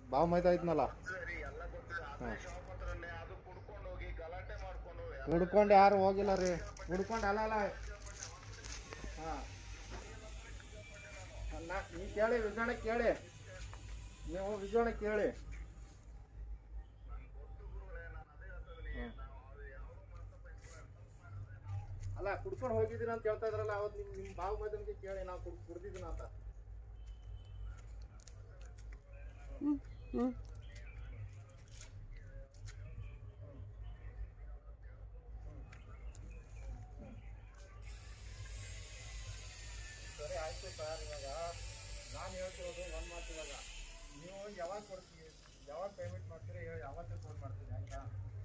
ಬಾವು ಮೈತಾ ಇದ್ನಲ್ಲ ಸರಿ ಎಲ್ಲ ಗೊತ್ತಿದೆ ಅದೇ ಶಾಪ್ ಹತ್ರನೇ ಅದು ಕುಡ್ಕೊಂಡು ಹೋಗಿ ಗಲಾಟೆ ಮಾಡ್ಕೊಂಡು ಹುಡ್ಕೊಂಡು ಯಾರು ಹೋಗಿಲ್ಲ ರೀ ಹುಡ್ಕೊಂಡು ಅಲ್ಲ ಅಲ್ಲ ಹಾಂ ನಾ ನೀವು ಕೇಳಿ ವಿಜಯಣ್ಣ ಕೇಳಿ ನೀವು ವಿಜಯಣ್ಣ ಕೇಳಿ ಹ್ಮ್. ಅಲ್ಲ ಕುಡ್ಕೊಂಡು ಹೋಗಿದ್ದೀರ ಅಂತ ಹೇಳ್ತಾ ಇದ್ರಲ್ಲ ಅವತ್ತು ನಿಮ್ ನಿಮ್ ಬಾವು ಮದನ್ಗೆ ಕೇಳಿ ನಾವು ಕುಡ್ ಕುಡ್ದಿದ್ದೀನ ಅಂತ ಸರಿ ಆಯ್ತು ಸರ್ ಇವಾಗ ನಾನು ಹೇಳ್ತಿರೋದು ಒಂದು ಮಾತು ಇವಾಗ ನೀವು ಯಾವಾಗ ಕೊಡ್ತೀವಿ ಯಾವಾಗ ಪೇಮೆಂಟ್ ಮಾಡ್ತೀರಿ ಹೇಳಿ ಯಾವತ್ತೇ ಫೋನ್ ಮಾಡ್ತೀನಿ ಆಯ್ತಾ